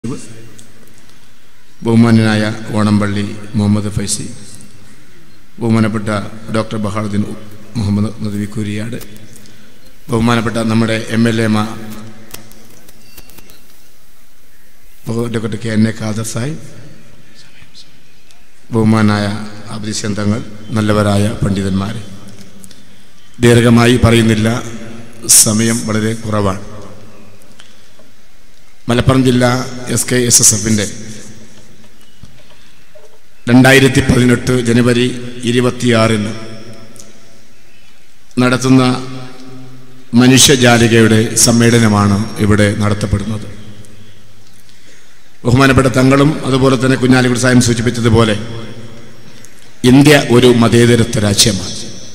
ബഹുമാന്യനായ ഓണംപള്ളി മുഹമ്മദ് ഫൈസി ബഹുമാനപ്പെട്ട ഡോക്ടർ ബഹാറുദ്ദീൻ മുഹമ്മദ് നദവി കുരിയാട് ബഹുമാനപ്പെട്ട നമ്മുടെ എം എൽ എമാ doctor K N A Khader Sahib ബഹുമാനായ അഭിസന്തങ്ങൾ നല്ലവരായ പണ്ഡിതന്മാർ ദീർഘമായി പറയുന്നില്ല സമയം വളരെ കുറവാണ് മലപ്പുറം ജില്ല എസ് കെ എസ് എസ് എഫിൻ്റെ രണ്ടായിരത്തി പതിനെട്ട് ജനുവരി ഇരുപത്തിയാറിന് നടത്തുന്ന മനുഷ്യജാലികയുടെ സമ്മേളനമാണ് ഇവിടെ നടത്തപ്പെടുന്നത് ബഹുമാനപ്പെട്ട തങ്ങളും അതുപോലെ തന്നെ കുഞ്ഞാലിക്കുടി സാഹിബ് സൂചിപ്പിച്ചതുപോലെ ഇന്ത്യ ഒരു മതേതരത്വ രാജ്യമാണ്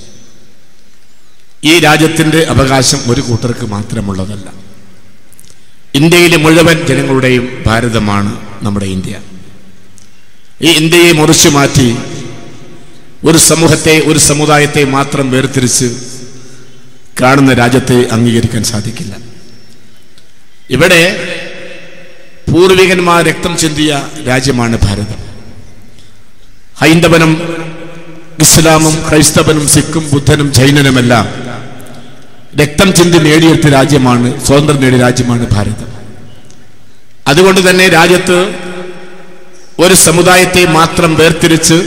ഈ രാജ്യത്തിൻ്റെ അവകാശം ഒരു കൂട്ടർക്ക് മാത്രമുള്ളതല്ല ഇന്ത്യയിലെ മുഴുവൻ ജനങ്ങളുടെയും ഭാരതമാണ് നമ്മുടെ ഇന്ത്യ ഈ ഇന്ത്യയെ മുറിച്ചു മാറ്റി ഒരു സമൂഹത്തെ ഒരു സമുദായത്തെ മാത്രം വേർതിരിച്ച് കാണുന്ന രാജ്യത്തെ അംഗീകരിക്കാൻ സാധിക്കില്ല ഇവിടെ പൂർവികന്മാർ രക്തം ചിന്തിയ രാജ്യമാണ് ഭാരതം ഹൈന്ദവനും ഇസ്ലാമും ക്രൈസ്തവനും സിഖും ബുദ്ധനും ജൈനനുമെല്ലാം രക്തം ചിന്തി നേടിയെടുത്ത രാജ്യമാണ് സ്വതന്ത്രം നേടിയ രാജ്യമാണ് ഭാരതം അതുകൊണ്ട് തന്നെ രാജ്യത്ത് ഒരു സമുദായത്തെ മാത്രം വേർതിരിച്ച്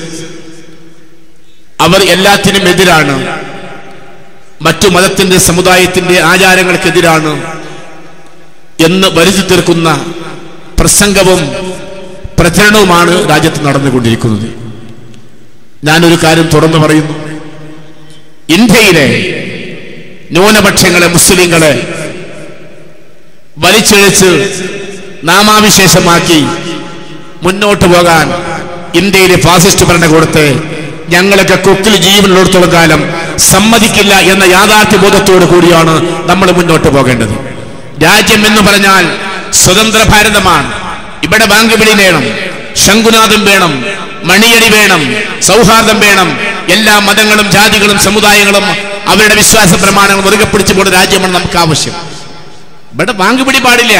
അവർ എല്ലാത്തിനും എതിരാണ് മറ്റു മതത്തിന്റെ സമുദായത്തിന്റെ ആചാരങ്ങൾക്കെതിരാണ് എന്ന് വരുത്തി തീർക്കുന്ന പ്രസംഗവും പ്രചരണവുമാണ് രാജ്യത്ത് നടന്നുകൊണ്ടിരിക്കുന്നത് ഞാനൊരു കാര്യം തുറന്നു പറയുന്നു ഇന്ത്യയിലെ ന്യൂനപക്ഷങ്ങളെ മുസ്ലിങ്ങളെ വലിച്ചിഴച്ച് നാമാവിശേഷമാക്കി മുന്നോട്ട് പോകാൻ ഇന്ത്യയിലെ ഫാസിസ്റ്റ് ഭരണകൂടത്തെ ഞങ്ങളൊക്കെ കൊക്കിൽ ജീവനുള്ളിടത്തോളം കാലം സമ്മതിക്കില്ല എന്ന യാഥാർത്ഥ്യബോധത്തോടു കൂടിയാണ് നമ്മൾ മുന്നോട്ട് പോകേണ്ടത് രാജ്യം എന്ന് പറഞ്ഞാൽ സ്വതന്ത്ര ഭാരതമാണ് ഇവിടെ ബാങ്ക് വിളി വേണം ശംഖുനാഥം വേണം മണിയടി വേണം സൗഹാർദ്ദം വേണം എല്ലാ മതങ്ങളും ജാതികളും സമുദായങ്ങളും അവരുടെ വിശ്വാസ പ്രമാണങ്ങൾ മുറുകെ പിടിച്ചുകൊണ്ട് രാജ്യമാണ് നമുക്ക് ആവശ്യം ഇവിടെ ബാങ്ക് പിടി പാടില്ല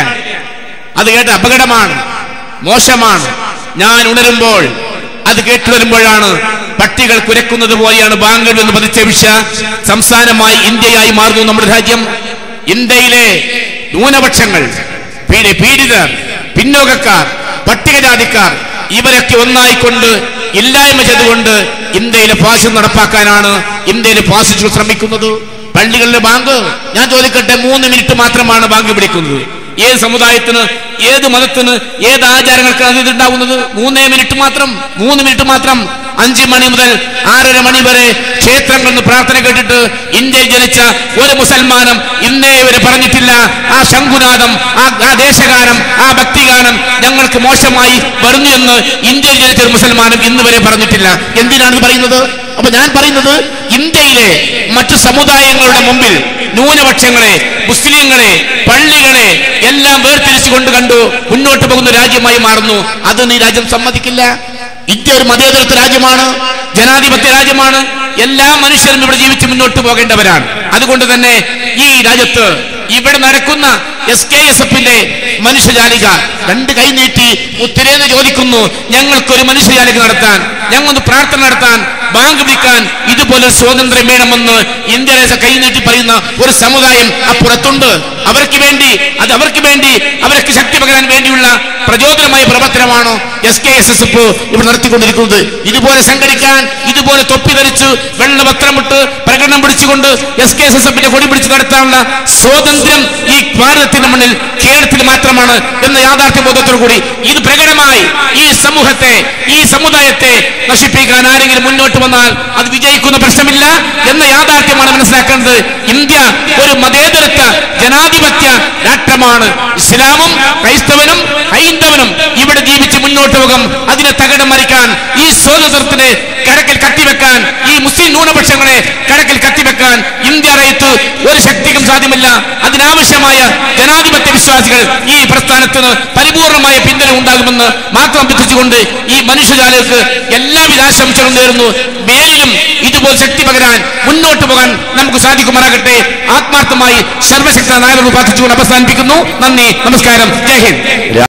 അത് കേട്ട് അപകടമാണ് മോശമാണ് ഞാൻ ഉണരുമ്പോൾ അത് കേട്ടു വരുമ്പോഴാണ് പട്ടികൾ കുരക്കുന്നത് പോലെയാണ് ബാങ്കുകൾ എന്ന് പതിച്ചവിഷ സംസ്ഥാനമായി ഇന്ത്യയായി മാറുന്നു നമ്മുടെ രാജ്യം ഇന്ത്യയിലെ ന്യൂനപക്ഷങ്ങൾ പീഡി- പീഡിതർ പിന്നോക്കക്കാർ പട്ടികജാതിക്കാർ ഇവരൊക്കെ ഒന്നായിക്കൊണ്ട് ഇല്ലായ്മ ചെയ്തുകൊണ്ട് ഇന്ത്യയിലെ ഫാസിസം നടപ്പാക്കാനാണ് ഇന്ത്യയിലെ ഫാസിസ്റ്റുകൾ ശ്രമിക്കുന്നത് പള്ളികളിലെ ബാങ്ക് ഞാൻ ചോദിക്കട്ടെ മൂന്ന് മിനിറ്റ് മാത്രമാണ് ബാങ്ക് പിടിക്കുന്നത് ഏത് സമുദായത്തിന് ഏത് മതത്തിന് ഏത് ആചാരങ്ങൾക്കാണ് അത് ഉണ്ടാവുന്നത് മൂന്നേ മിനിറ്റ് മാത്രം മൂന്ന് മിനിറ്റ് മാത്രം അഞ്ച് മണി മുതൽ ആറര മണി വരെ ക്ഷേത്രങ്ങളിൽ നിന്ന് പ്രാർത്ഥന കേട്ടിട്ട് ഇന്ത്യയിൽ ജനിച്ച ഒരു മുസൽമാനും ഇന്നേ വരെ പറഞ്ഞിട്ടില്ല ആ ശംഖുനാഥം ആ ആ ദേശഗാനം ആ ഭക്തിഗാനം ഞങ്ങൾക്ക് മോശമായി വരുന്നു എന്ന് ഇന്ത്യയിൽ ജനിച്ച ഒരു മുസൽമാനും ഇന്ന് വരെ പറഞ്ഞിട്ടില്ല എന്തിനാണ് ഇത് പറയുന്നത് അപ്പൊ ഞാൻ പറയുന്നത് ഇന്ത്യയിലെ മറ്റു സമുദായങ്ങളുടെ മുമ്പിൽ ന്യൂനപക്ഷങ്ങളെ മുസ്ലിങ്ങളെ പള്ളികളെ എല്ലാം വേർതിരിച്ചുകൊണ്ട് കണ്ടു മുന്നോട്ട് പോകുന്ന രാജ്യമായി മാറുന്നു അത് നീ രാജ്യം സമ്മതിക്കില്ല ഇന്ത്യ ഒരു മതേതരത്വ രാജ്യമാണ് ജനാധിപത്യ രാജ്യമാണ് എല്ലാ മനുഷ്യരും ഇവിടെ ജീവിച്ച് മുന്നോട്ട് പോകേണ്ടവരാണ് അതുകൊണ്ട് തന്നെ ഈ രാജ്യത്ത് ഇവിടെ നടക്കുന്ന എസ് കെ എസ് എഫിന്റെ മനുഷ്യജാലിക രണ്ട് കൈ നീട്ടി ഉത്തരേന്ന് ചോദിക്കുന്നു ഞങ്ങൾക്കൊരു മനുഷ്യജാലിക നടത്താൻ ഞങ്ങൊന്ന് പ്രാർത്ഥന നടത്താൻ ബാങ്ക് വിളിക്കാൻ ഇതുപോലെ സ്വാതന്ത്ര്യം വേണമെന്ന് ഇന്ത്യയിലെ കൈ നീട്ടി പറയുന്ന ഒരു സമുദായം അപ്പുറത്തുണ്ട് അവർക്ക് വേണ്ടി അത് അവർക്ക് വേണ്ടി അവർക്ക് ശക്തി പകരാൻ വേണ്ടിയുള്ള പ്രചോദനമായ പ്രവർത്തനമാണോ S K S S F ഇവിടെ നടത്തിക്കൊണ്ടിരിക്കുന്നത് ഇതുപോലെ സംഘടിക്കാൻ ഇതുപോലെ തൊപ്പി ധരിച്ച് വെള്ള വസ്ത്രമിട്ട് പ്രകടനം പിടിച്ചുകൊണ്ട് എസ് കെ എസ് എസ് എഫിന്റെ കൊടി പിടിച്ച് നടത്താനുള്ള സ്വാതന്ത്ര്യം ഈ ഭാരതത്തിന്റെ മണ്ണിൽ കേരളത്തിൽ മാത്രമാണ് എന്ന യാഥാർത്ഥ്യ ബോധത്തോടു കൂടി ഇത് പ്രകടമായി ഈ സമൂഹത്തെ ഈ സമുദായത്തെ നശിപ്പിക്കാൻ ആരെങ്കിലും മുന്നോട്ട് വന്നാൽ അത് വിജയിക്കുന്ന പ്രശ്നമില്ല എന്ന യാഥാർത്ഥ്യമാണ് മനസ്സിലാക്കേണ്ടത് ഇന്ത്യ ഒരു മതേതരത്വ ജനാധിപത്യ രാഷ്ട്രമാണ് ഇസ്ലാമും ക്രൈസ്തവനും ഹൈന്ദവനും ഇവിടെ ജീവിച്ച് മുന്നോട്ട് പോകും അതിനെ തകിടം മറിക്കാൻ ഈ സ്വാതന്ത്ര്യത്തിനെ കരക്കിൽ കത്തിവെക്കാൻ ഈ മുസ്ലിം ന്യൂനപക്ഷങ്ങളെ കരക്കിൽ കത്തിവെക്കാൻ ഇന്ത്യ റയത്ത് ഒരു ശക്തിക്കും സാധ്യമല്ല അതിനാവശ്യമായ ജനാധിപത്യ വിശ്വാസികൾ ഈ പ്രസ്ഥാനത്തിന് പരിപൂർണമായ പിന്തുണ ഉണ്ടാകുമെന്ന് മാത്രം അഭ്യർത്ഥിച്ചുകൊണ്ട് ഈ മനുഷ്യജാലകൾക്ക് എല്ലാവിധ ആശംസകളും നേരുന്നു മേലിലും ഇതുപോലെ ശക്തി പകരാൻ മുന്നോട്ട് പോകാൻ നമുക്ക് സാധിക്കുമാറാകട്ടെ ആത്മാർത്ഥമായി സർവശക്ത നായകരോട് പ്രാർത്ഥിച്ചുകൊണ്ട് അവസാനിപ്പിക്കുന്നു നന്ദി നമസ്കാരം ജയ് ഹിന്ദ്